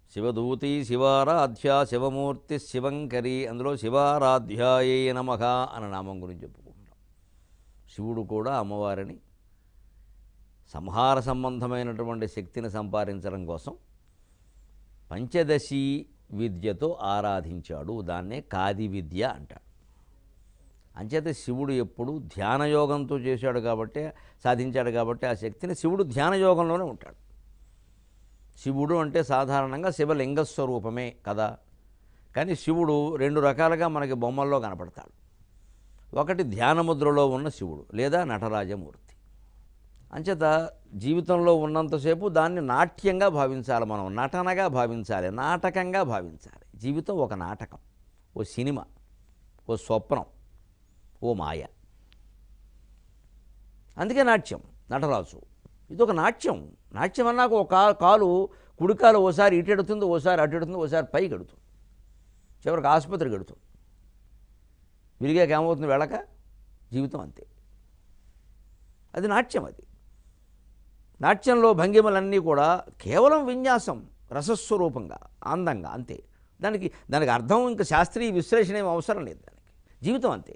శివదూతి శివారాధ్య శివమూర్తి శివంకరి అందులో శివారాధ్యాయే నమః అన్న నామం గురించి చెప్పుకుంటాం శివుడు కూడా అమ్మవారిని సంహార సంబంధమైనటువంటి శక్తిని సంపాదించడం కోసం పంచదశి విద్యతో ఆరాధించాడు దాన్నే కాది విద్య అంటాడు అంచేత శివుడు ఎప్పుడు ధ్యానయోగంతో చేశాడు కాబట్టి సాధించాడు కాబట్టి ఆ శక్తిని శివుడు ధ్యానయోగంలోనే ఉంటాడు శివుడు అంటే సాధారణంగా శివలింగ స్వరూపమే కదా కానీ శివుడు రెండు రకాలుగా మనకి బొమ్మల్లో కనపడతాడు ఒకటి ధ్యానముద్రలో ఉన్న శివుడు లేదా నటరాజమూర్తి అంచేత జీవితంలో ఉన్నంతసేపు దాన్ని నాట్యంగా భావించాలి మనం నటనగా భావించాలి నాటకంగా భావించాలి జీవితం ఒక నాటకం ఓ సినిమా ఓ స్వప్నం ఓ మాయ అందుకే నాట్యం నటరాజు ఇది ఒక నాట్యం నాట్యం అన్నాక ఒక కా- కాలు కుడికాలు ఓసారి ఇటెడుతుంది ఓసారి అటెడుతుంది ఓసారి పైకి ఎడుతుంది చివరికి ఆసుపత్రికి ఎడుతుంది విరిగాక ఏమవుతుంది వెళ్ళక జీవితం అంతే అది నాట్యం అది నాట్యంలో భంగిమలన్నీ కూడా కేవలం విన్యాసం రసస్వరూపంగా అందంగా అంతే దానికి దానికి అర్థం ఇంకా శాస్త్రీయ విశ్లేషణ ఏం అవసరం లేదు దానికి జీవితం అంతే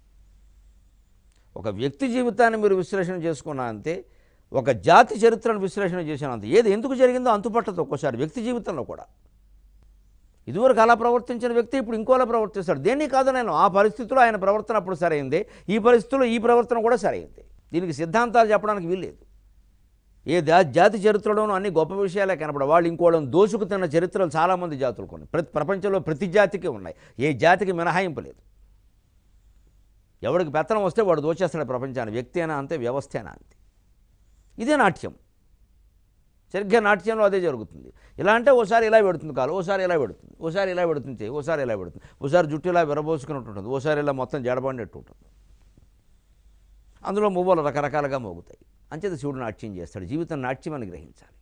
ఒక వ్యక్తి జీవితాన్ని మీరు విశ్లేషణ చేసుకున్నా అంతే ఒక జాతి చరిత్రను విశ్లేషణ చేసిన అంతే ఏది ఎందుకు జరిగిందో అంతుపట్టదు ఒక్కోసారి వ్యక్తి జీవితంలో కూడా ఇదివరకు అలా ప్రవర్తించిన వ్యక్తి ఇప్పుడు ఇంకోలా ప్రవర్తిస్తాడు దేన్ని కాదు నేను ఆ పరిస్థితిలో ఆయన ప్రవర్తన అప్పుడు సరైంది ఈ పరిస్థితిలో ఈ ప్రవర్తన కూడా సరైంది దీనికి సిద్ధాంతాలు చెప్పడానికి వీల్లేదు ఏ దా జాతి చరిత్రలోనూ అన్ని గొప్ప విషయాలే కనపడ వాళ్ళు ఇంకోళ్ళని దోచుకు తిన్న చరిత్రలు చాలామంది జాతులు కొన్ని ప్రతి ప్రపంచంలో ప్రతి జాతికి ఉన్నాయి ఏ జాతికి మినహాయింపు లేదు ఎవడికి పెత్తనం వస్తే వాడు దోచేస్తాడు ప్రపంచాన్ని వ్యక్తి అయినా అంతే వ్యవస్థ అయినా అంతే ఇదే నాట్యం సరిగ్గా నాట్యంలో అదే జరుగుతుంది ఇలా అంటే ఓసారి ఇలా పెడుతుంది కాలు ఓసారి ఇలా పెడుతుంది ఓసారి ఇలా పెడుతుంది చెయ్యి, ఓసారి ఇలా పెడుతుంది ఓసారి జుట్టు ఇలా విరబోసుకున్నట్టు ఉంటుంది ఓసారి ఇలా మొత్తం జడబడినట్టు ఉంటుంది అందులో మువ్వలు రకరకాలుగా మోగుతాయి అంచేత శివుడు నాట్యం చేస్తాడు జీవితం నాట్యం అని గ్రహించాలి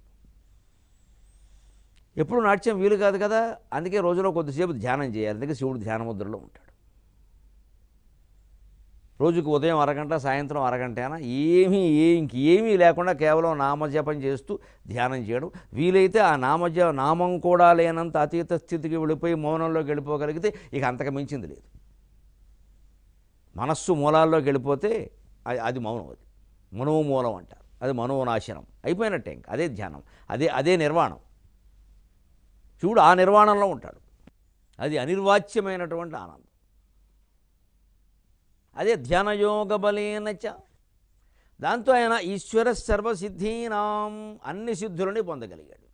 ఎప్పుడు నాట్యం వీలు కాదు కదా అందుకే రోజులో కొద్దిసేపు ధ్యానం చేయాలి అందుకే శివుడు ధ్యానముద్రలో ఉంటాడు రోజుకు ఉదయం అరగంట సాయంత్రం అరగంట అయినా ఏమీ ఏ ఇంకేమీ లేకుండా కేవలం నామజపం చేస్తూ ధ్యానం చేయడం వీలైతే ఆ నామజ నామం కూడా లేనంత అతీత స్థితికి వెళ్ళిపోయి మౌనంలోకి వెళ్ళిపోగలిగితే ఇక అంతకు మించింది లేదు మనస్సు మూలాల్లోకి వెళ్ళిపోతే అది అది మౌనం అది మనోమూలం అంటారు అది మనోనాశనం అయిపోయినట్టే ఇంక అదే ధ్యానం అదే అదే నిర్వాణం శివుడు ఆ నిర్వాణంలో ఉంటాడు అది అనిర్వాచ్యమైనటువంటి ఆనందం అదే ధ్యానయోగ బలేనచ దాంతో ఆయన ఈశ్వర సర్వసిద్ధీనాం అన్ని సిద్ధులని పొందగలిగాడు